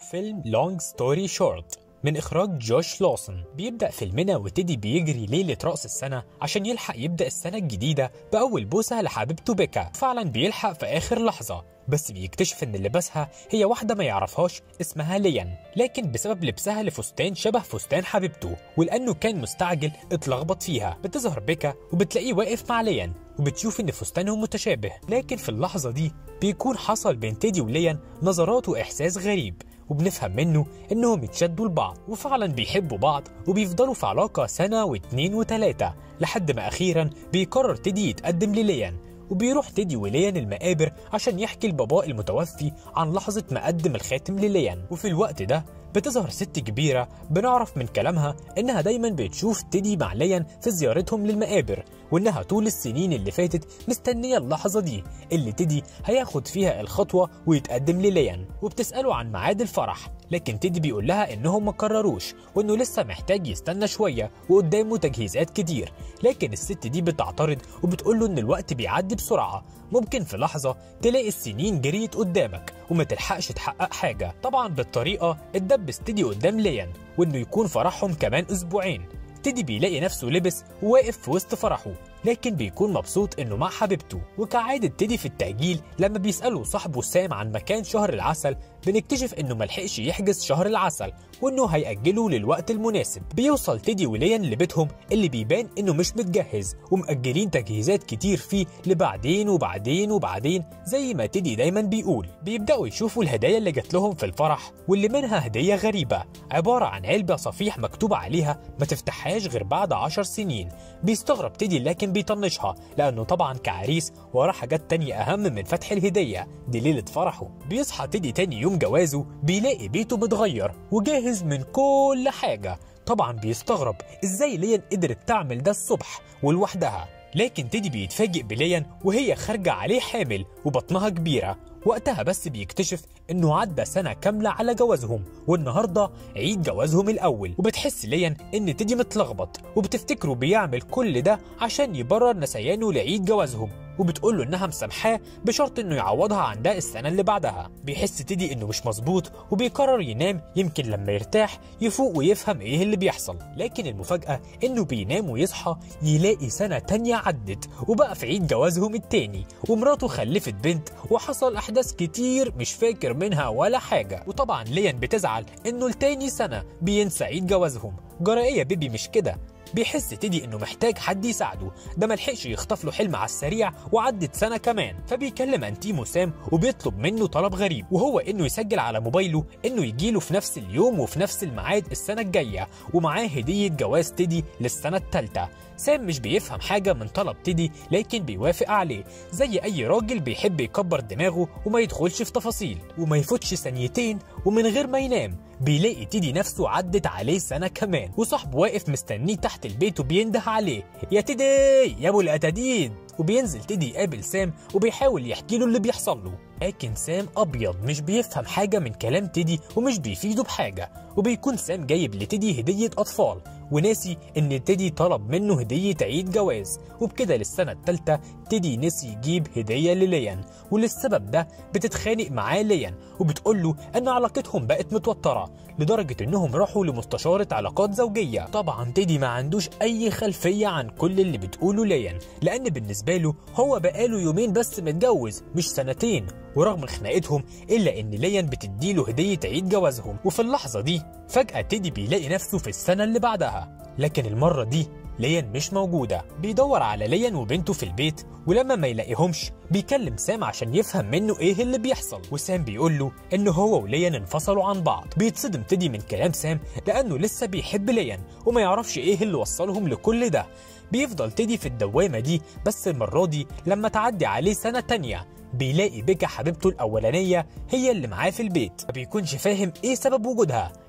فيلم لونج ستوري شورت من إخراج جوش لوسن بيبدأ فيلمنا وتيدي بيجري ليلة رأس السنة عشان يلحق يبدأ السنة الجديدة بأول بوسة لحبيبته بيكا فعلا بيلحق في آخر لحظة بس بيكتشف ان اللي لبسها هي واحده ما يعرفهاش اسمها ليان لكن بسبب لبسها لفستان شبه فستان حبيبته ولانه كان مستعجل اتلخبط فيها بتظهر بيكا وبتلاقيه واقف مع ليان وبتشوف ان فستانهم متشابه لكن في اللحظه دي بيكون حصل بين تيدي وليان نظرات واحساس غريب وبنفهم منه انهم اتشدوا لبعض وفعلا بيحبوا بعض وبيفضلوا في علاقه سنه واتنين وتلاته لحد ما اخيرا بيقرر تيدي يتقدم لليان وبيروح تيدي وليان المقابر عشان يحكي لباباه المتوفي عن لحظة ما قدم الخاتم لليان وفي الوقت ده بتظهر ست كبيرة بنعرف من كلامها إنها دايما بتشوف تيدي مع ليان في زيارتهم للمقابر وإنها طول السنين اللي فاتت مستنية اللحظة دي اللي تيدي هياخد فيها الخطوة ويتقدم لليان وبتسأله عن ميعاد الفرح لكن تيدي بيقول لها إنهم ما قرروش وإنه لسه محتاج يستنى شوية وقدامه تجهيزات كتير لكن الست دي بتعترض وبتقول له إن الوقت بيعدي بسرعة ممكن في لحظة تلاقي السنين جريت قدامك وما تلحقش تحقق حاجة طبعا بالطريقة اتدبس تيدي قدام ليان وإنه يكون فرحهم كمان أسبوعين تيدي بيلاقي نفسه لبس وواقف في وسط فرحه لكن بيكون مبسوط انه مع حبيبته وكعادة تيدي في التأجيل لما بيسأله صاحبه سام عن مكان شهر العسل بنكتشف انه ملحقش يحجز شهر العسل وانه هيأجله للوقت المناسب بيوصل تيدي وليان لبيتهم اللي بيبان انه مش متجهز ومأجلين تجهيزات كتير فيه لبعدين وبعدين وبعدين زي ما تيدي دايما بيقول بيبدأوا يشوفوا الهدايا اللي جات لهم في الفرح واللي منها هدية غريبة عبارة عن علبة صفيح مكتوب عليها ما تفتحهاش غير بعد عشر سنين بيستغرب تيدي لكن بيطنشها لأنه طبعا كعريس وراه حاجات تانية أهم من فتح الهدية دي ليلة فرحه بيصحى تيدي تاني يوم جوازه بيلاقي بيته متغير وجاهز من كل حاجة طبعا بيستغرب ازاي ليان قدرت تعمل ده الصبح ولوحدها لكن تيدي بيتفاجئ بليان وهي خارجة عليه حامل وبطنها كبيرة وقتها بس بيكتشف انه عدى سنة كاملة على جوازهم والنهاردة عيد جوازهم الاول وبتحس ليان ان تيدي متلخبط وبتفتكره بيعمل كل ده عشان يبرر نسيانه لعيد جوازهم وبتقول له انها مسامحاه بشرط انه يعوضها عن ده السنه اللي بعدها بيحس تيدي انه مش مظبوط وبيقرر ينام يمكن لما يرتاح يفوق ويفهم ايه اللي بيحصل لكن المفاجاه انه بينام ويصحى يلاقي سنه تانية عدت وبقى في عيد جوازهم التاني ومراته خلفت بنت وحصل احداث كتير مش فاكر منها ولا حاجه وطبعا ليان بتزعل انه لتاني سنه بينسى عيد جوازهم جرائيه بيبي مش كده بيحس تيدي انه محتاج حد يساعده ده ملحقش يخطف له حلم على السريع وعدت سنه كمان فبيكلم انتيمو سام وبيطلب منه طلب غريب وهو انه يسجل على موبايله انه يجيله في نفس اليوم وفي نفس الميعاد السنه الجايه ومعاه هديه جواز تيدي للسنه الثالثه سام مش بيفهم حاجة من طلب تيدي لكن بيوافق عليه زي أي راجل بيحب يكبر دماغه وما يدخلش في تفاصيل وما يفوتش ثانيتين ومن غير ما ينام بيلاقي تيدي نفسه عدت عليه سنة كمان وصاحبه واقف مستنيه تحت البيت وبينده عليه يا تيدي يا ابو الأتاديد وبينزل تيدي يقابل سام وبيحاول يحكي له اللي بيحصل له لكن سام ابيض مش بيفهم حاجه من كلام تيدي ومش بيفيده بحاجه وبيكون سام جايب لتيدي هديه اطفال وناسي ان تيدي طلب منه هديه عيد جواز وبكده للسنه الثالثه تيدي نسي يجيب هديه لليان وللسبب ده بتتخانق معاه ليان وبتقول له ان علاقتهم بقت متوتره لدرجه انهم راحوا لمستشاره علاقات زوجيه طبعا تيدي ما عندوش اي خلفيه عن كل اللي بتقوله ليان لان بالنسبه له هو بقاله يومين بس متجوز مش سنتين ورغم خناقتهم الا ان ليان بتديله هديه عيد جوازهم وفي اللحظه دي فجاه تيدي بيلاقي نفسه في السنه اللي بعدها لكن المره دي ليان مش موجودة بيدور على ليان وبنته في البيت ولما ما يلاقيهمش بيكلم سام عشان يفهم منه ايه اللي بيحصل وسام بيقول له ان هو وليان انفصلوا عن بعض بيتصدم تيدي من كلام سام لانه لسه بيحب ليان وما يعرفش ايه اللي وصلهم لكل ده بيفضل تيدي في الدوامة دي بس المرة دي لما تعدي عليه سنة تانية بيلاقي بيكا حبيبته الأولانية هي اللي معاه في البيت ما بيكونش فاهم إيه سبب وجودها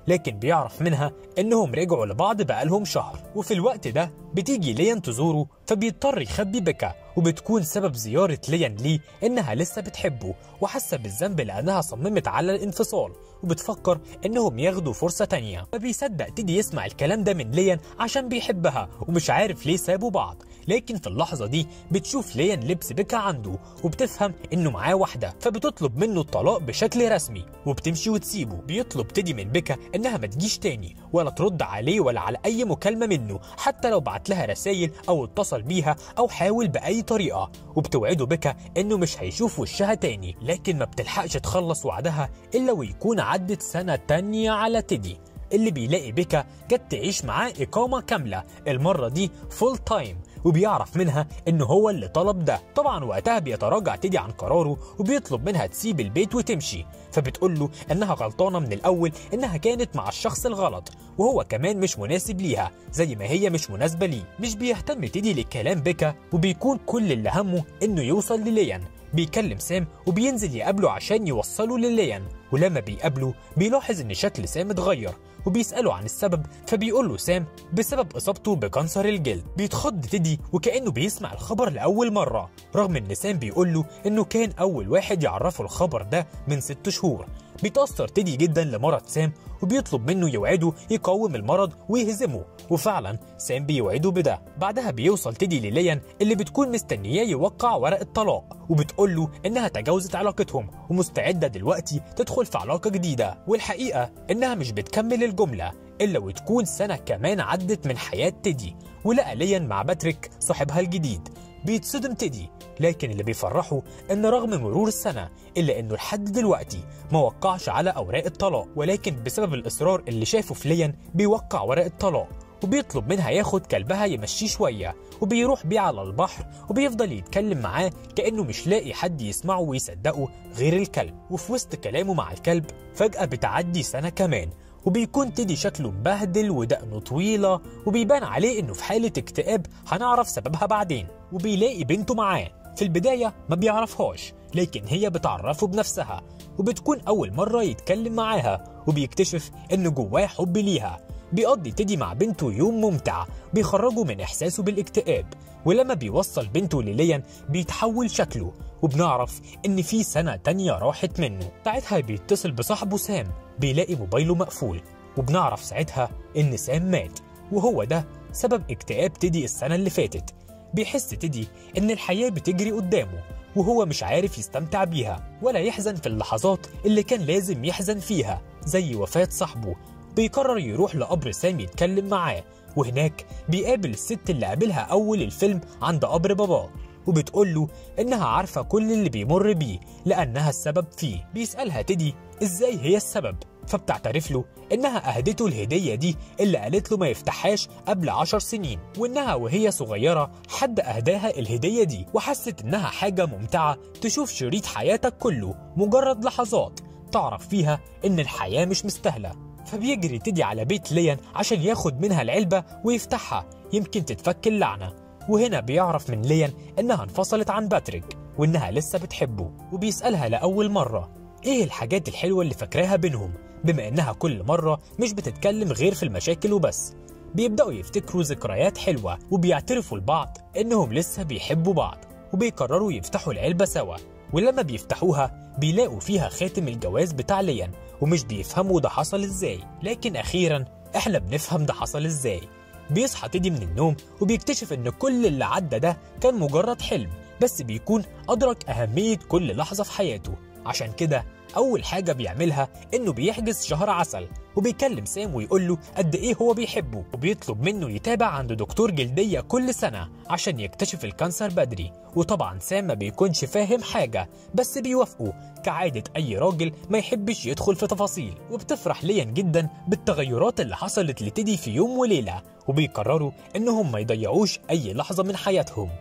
لكن بيعرف منها انهم رجعوا لبعض بقالهم شهر وفي الوقت ده بتيجي ليان تزوره فبيضطر يخبي بيكا وبتكون سبب زيارة ليان ليه إنها لسه بتحبه وحاسة بالذنب لأنها صممت على الانفصال وبتفكر إنهم ياخدوا فرصة تانية فبيصدق تيدي يسمع الكلام ده من ليان عشان بيحبها ومش عارف ليه سابوا بعض لكن في اللحظة دي بتشوف ليان لبس بيكا عنده وبتفهم إنه معاه واحدة فبتطلب منه الطلاق بشكل رسمي وبتمشي وتسيبه بيطلب تيدي من بيكا إنها ما تجيش تاني ولا ترد عليه ولا على أي مكالمة منه حتى لو بعت لها رسايل أو اتصل بيها أو حاول بأي طريقة وبتوعده بيكا إنه مش هيشوف وشها تاني لكن ما بتلحقش تخلص وعدها إلا ويكون عدت سنة تانية على تيدي اللي بيلاقي بيكا جت تعيش معاه إقامة كاملة المرة دي فول تايم وبيعرف منها إنه هو اللي طلب ده طبعا وقتها بيتراجع تيدي عن قراره وبيطلب منها تسيب البيت وتمشي فبتقول له إنها غلطانة من الأول إنها كانت مع الشخص الغلط وهو كمان مش مناسب ليها زي ما هي مش مناسبة ليه مش بيهتم تيدي لكلام بيكا وبيكون كل اللي همه إنه يوصل لليان بيكلم سام وبينزل يقابله عشان يوصله لليان ولما بيقابله بيلاحظ ان شكل سام اتغير وبيسأله عن السبب فبيقول له سام بسبب إصابته بكانسر الجلد بيتخض تيدي وكأنه بيسمع الخبر لأول مرة رغم إن سام بيقول له إنه كان أول واحد يعرفه الخبر ده من ست شهور بيتأثر تيدي جدا لمرض سام وبيطلب منه يوعده يقاوم المرض ويهزمه وفعلا سام بيوعده بده بعدها بيوصل تيدي لليان اللي بتكون مستنياه يوقع ورق الطلاق وبتقول له انها تجاوزت علاقتهم ومستعده دلوقتي تدخل في علاقه جديده والحقيقه انها مش بتكمل الجمله الا وتكون سنه كمان عدت من حياه تيدي ولقى ليان مع باتريك صاحبها الجديد بيتصدم تيدي لكن اللي بيفرحه ان رغم مرور السنه الا انه لحد دلوقتي ما وقعش على اوراق الطلاق ولكن بسبب الاصرار اللي شافه في ليان بيوقع ورق الطلاق وبيطلب منها ياخد كلبها يمشيه شويه وبيروح بيه على البحر وبيفضل يتكلم معاه كانه مش لاقي حد يسمعه ويصدقه غير الكلب وفي وسط كلامه مع الكلب فجاه بتعدي سنه كمان وبيكون تيدي شكله مبهدل ودقنه طويلة وبيبان عليه إنه في حالة اكتئاب هنعرف سببها بعدين وبيلاقي بنته معاه في البداية ما بيعرفهاش لكن هي بتعرفه بنفسها وبتكون أول مرة يتكلم معاها وبيكتشف إن جواه حب ليها بيقضي تيدي مع بنته يوم ممتع بيخرجه من إحساسه بالاكتئاب ولما بيوصل بنته لليان بيتحول شكله وبنعرف إن في سنة تانية راحت منه ساعتها بيتصل بصاحبه سام بيلاقي موبايله مقفول وبنعرف ساعتها إن سام مات وهو ده سبب اكتئاب تيدي السنة اللي فاتت بيحس تيدي إن الحياة بتجري قدامه وهو مش عارف يستمتع بيها ولا يحزن في اللحظات اللي كان لازم يحزن فيها زي وفاة صاحبه بيقرر يروح لقبر سام يتكلم معاه وهناك بيقابل الست اللي قابلها أول الفيلم عند قبر باباه وبتقول له إنها عارفة كل اللي بيمر بيه لأنها السبب فيه بيسألها تيدي إزاي هي السبب فبتعترف له إنها أهدته الهدية دي اللي قالت له ما يفتحهاش قبل عشر سنين وإنها وهي صغيرة حد أهداها الهدية دي وحست إنها حاجة ممتعة تشوف شريط حياتك كله مجرد لحظات تعرف فيها إن الحياة مش مستاهلة فبيجري تيدي على بيت ليان عشان ياخد منها العلبة ويفتحها يمكن تتفك اللعنة وهنا بيعرف من ليان إنها انفصلت عن باتريك وإنها لسه بتحبه وبيسألها لأول مرة إيه الحاجات الحلوة اللي فاكراها بينهم بما إنها كل مرة مش بتتكلم غير في المشاكل وبس بيبدأوا يفتكروا ذكريات حلوة وبيعترفوا لبعض إنهم لسه بيحبوا بعض وبيقرروا يفتحوا العلبة سوا ولما بيفتحوها بيلاقوا فيها خاتم الجواز بتاع ليان ومش بيفهموا ده حصل ازاي لكن اخيرا احنا بنفهم ده حصل ازاي بيصحى تيدي من النوم وبيكتشف ان كل اللي عدى ده كان مجرد حلم بس بيكون ادرك اهمية كل لحظة في حياته عشان كده اول حاجة بيعملها انه بيحجز شهر عسل وبيكلم سام ويقول له قد ايه هو بيحبه وبيطلب منه يتابع عند دكتور جلدية كل سنة عشان يكتشف الكانسر بدري وطبعا سام ما بيكونش فاهم حاجة بس بيوافقه كعادة أي راجل ما يحبش يدخل في تفاصيل وبتفرح ليان جدا بالتغيرات اللي حصلت لتيدي في يوم وليلة وبيقرروا إنهم ما يضيعوش أي لحظة من حياتهم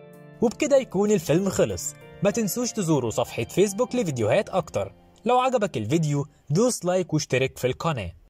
وبكده يكون الفيلم خلص ما تنسوش تزوروا صفحة فيسبوك لفيديوهات أكتر لو عجبك الفيديو دوس لايك واشترك في القناة